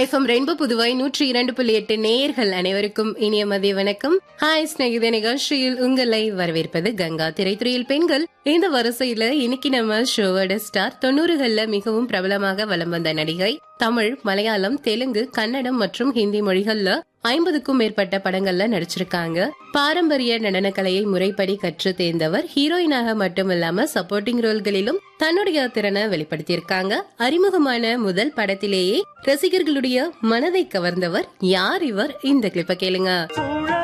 FM rainbow Puduvai நூற்றி இரண்டு புள்ளி எட்டு நேயர்கள் அனைவருக்கும் இனிய மதிய வணக்கம் ஹாய் ஸ்நேகித நிகழ்ச்சியில் உங்களை வரவேற்பது கங்கா திரைத்துறையில் பெண்கள் இந்த வரிசையில இன்னைக்கு நம்ம ஷோவோட ஸ்டார் தொண்ணூறுகள்ல மிகவும் பிரபலமாக வலம் வந்த நடிகை தமிழ் மலையாளம் தெலுங்கு கன்னடம் மற்றும் ஹிந்தி மொழிகள்ல ஐம்பதுக்கும் மேற்பட்ட படங்கள்ல நடிச்சிருக்காங்க பாரம்பரிய நடனக்கலையை முறைப்படி கற்று தேர்ந்தவர் ஹீரோயினாக மட்டும் இல்லாம சப்போர்ட்டிங் ரோல்களிலும் தன்னுடைய திறனை வெளிப்படுத்தியிருக்காங்க அறிமுகமான முதல் படத்திலேயே ரசிகர்களுடைய மனதை கவர்ந்தவர் யார் இவர் இந்த கிளிப்ப கேளுங்க